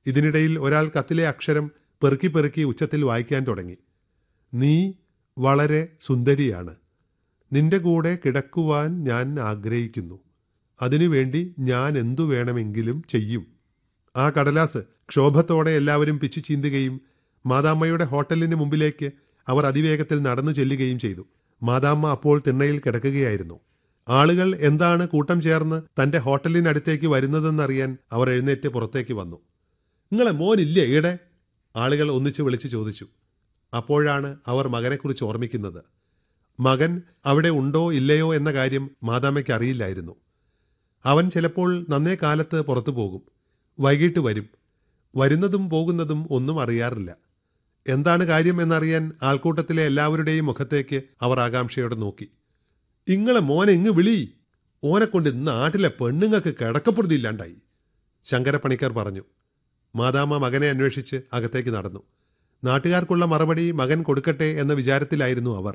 ഇതിനിടയിൽ ഒരാൾ കത്തിലെ അക്ഷരം പെറുക്കി പെറുക്കി ഉച്ചത്തിൽ വായിക്കാൻ തുടങ്ങി നീ വളരെ സുന്ദരിയാണ് നിന്റെ കൂടെ കിടക്കുവാൻ ഞാൻ ആഗ്രഹിക്കുന്നു അതിനുവേണ്ടി ഞാൻ എന്തു വേണമെങ്കിലും ചെയ്യും ആ കടലാസ് ക്ഷോഭത്തോടെ എല്ലാവരും പിച്ചു ചീന്തുകയും മാതാമ്മയുടെ ഹോട്ടലിന് മുമ്പിലേക്ക് അവർ അതിവേഗത്തിൽ നടന്നു ചെല്ലുകയും ചെയ്തു മാതാമ്മ അപ്പോൾ തിണ്ണയിൽ കിടക്കുകയായിരുന്നു ആളുകൾ എന്താണ് കൂട്ടം ചേർന്ന് തന്റെ ഹോട്ടലിനടുത്തേക്ക് വരുന്നതെന്നറിയാൻ അവർ എഴുന്നേറ്റ് പുറത്തേക്ക് വന്നു നിങ്ങളെ മോനില്ലേ ഈടെ ആളുകൾ ഒന്നിച്ച് വിളിച്ചു ചോദിച്ചു അപ്പോഴാണ് അവർ മകനെക്കുറിച്ച് ഓർമ്മിക്കുന്നത് മകൻ അവിടെ ഉണ്ടോ ഇല്ലയോ എന്ന കാര്യം മാതാമ്മയ്ക്ക് അറിയില്ലായിരുന്നു അവൻ ചിലപ്പോൾ നന്നേ കാലത്ത് പുറത്തു പോകും വൈകിട്ട് വരും വരുന്നതും പോകുന്നതും ഒന്നും അറിയാറില്ല എന്താണ് കാര്യം എന്നറിയാൻ ആൾക്കൂട്ടത്തിലെ എല്ലാവരുടെയും മുഖത്തേക്ക് അവർ ആകാംക്ഷയോടെ നോക്കി ഇങ്ങളെ മോനെ ഇങ്ങ് വിളി ഓനെ കൊണ്ട് നാട്ടിലെ പെണ്ണുങ്ങൾക്ക് കിടക്കപ്പുറതി ഇല്ലാണ്ടായി ശങ്കരപ്പണിക്കർ പറഞ്ഞു മാതാമ്മ മകനെ അന്വേഷിച്ച് അകത്തേക്ക് നടന്നു നാട്ടുകാർക്കുള്ള മറുപടി മകൻ കൊടുക്കട്ടെ എന്ന വിചാരത്തിലായിരുന്നു അവർ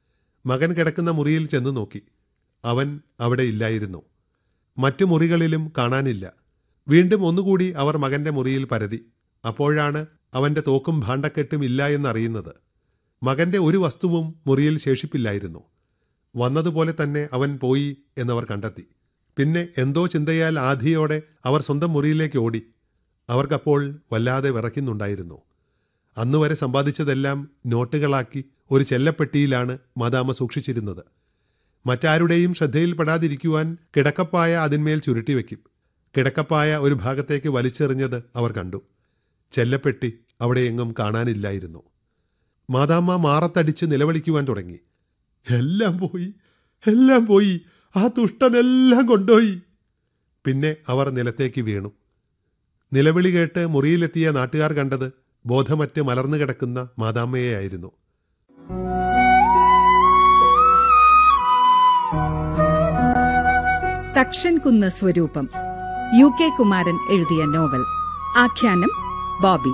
മകൻ കിടക്കുന്ന മുറിയിൽ ചെന്ന് നോക്കി അവൻ അവിടെ ഇല്ലായിരുന്നു മറ്റു മുറികളിലും കാണാനില്ല വീണ്ടും ഒന്നുകൂടി അവർ മകന്റെ മുറിയിൽ പരതി അപ്പോഴാണ് അവന്റെ തോക്കും ഭാണ്ഡക്കെട്ടും ഇല്ല എന്നറിയുന്നത് മകന്റെ ഒരു വസ്തുവും മുറിയിൽ ശേഷിപ്പില്ലായിരുന്നു വന്നതുപോലെ തന്നെ അവൻ പോയി എന്നവർ കണ്ടെത്തി പിന്നെ എന്തോ ചിന്തയാൽ ആധിയോടെ അവർ സ്വന്തം മുറിയിലേക്ക് ഓടി അവർക്കപ്പോൾ വല്ലാതെ വിറയ്ക്കുന്നുണ്ടായിരുന്നു അന്നുവരെ സമ്പാദിച്ചതെല്ലാം നോട്ടുകളാക്കി ഒരു ചെല്ലപ്പെട്ടിയിലാണ് മാതാമ സൂക്ഷിച്ചിരുന്നത് മറ്റാരുടെയും ശ്രദ്ധയിൽപ്പെടാതിരിക്കുവാൻ കിടക്കപ്പായ അതിന്മേൽ ചുരുട്ടിവെക്കും കിടക്കപ്പായ ഒരു ഭാഗത്തേക്ക് വലിച്ചെറിഞ്ഞത് അവർ കണ്ടു ചെല്ലപ്പെട്ടി അവിടെയെങ്ങും കാണാനില്ലായിരുന്നു മാതാമ്മ മാറത്തടിച്ച് നിലവിളിക്കുവാൻ തുടങ്ങി എല്ലാം പോയി എല്ലാം പോയി ആ തുഷ്ടനെല്ലാം കൊണ്ടുപോയി പിന്നെ അവർ നിലത്തേക്ക് വീണു നിലവിളി കേട്ട് മുറിയിലെത്തിയ നാട്ടുകാർ കണ്ടത് ബോധമറ്റ് മലർന്നു കിടക്കുന്ന മാതാമ്മയെയായിരുന്നു തക്ഷൻ കുന്ന് സ്വരൂപം യു കെ കുമാരൻ എഴുതിയ നോവൽ ആഖ്യാനം ബോബി